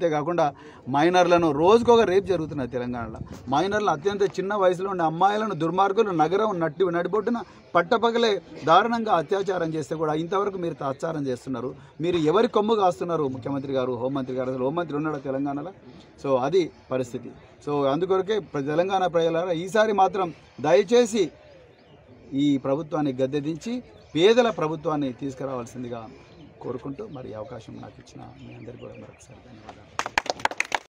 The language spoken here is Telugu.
అంతేకాకుండా మైనర్లను రోజుకొక రేప్ జరుగుతున్నది తెలంగాణలో మైనర్లు అత్యంత చిన్న వయసులో ఉండే అమ్మాయిలను దుర్మార్గులు నగరం నట్టి నడిబొట్టున పట్టపగలే దారుణంగా అత్యాచారం చేస్తే కూడా ఇంతవరకు మీరు తాత్సారం చేస్తున్నారు మీరు ఎవరి కొమ్ము కాస్తున్నారు ముఖ్యమంత్రి గారు హోంమంత్రి గారు అసలు హోంమంత్రి ఉన్నాడు తెలంగాణలో సో అది పరిస్థితి సో అందుకొరకే ప్ర- తెలంగాణ ప్రజలారా ఈసారి మాత్రం దయచేసి ఈ ప్రభుత్వాన్ని గద్దెదించి పేదల ప్రభుత్వాన్ని తీసుకురావాల్సిందిగా కోరుకుంటూ మరి ఈ అవకాశం నాకు ఇచ్చిన మీ అందరికీ కూడా మరొకసారి ధన్యవాదాలు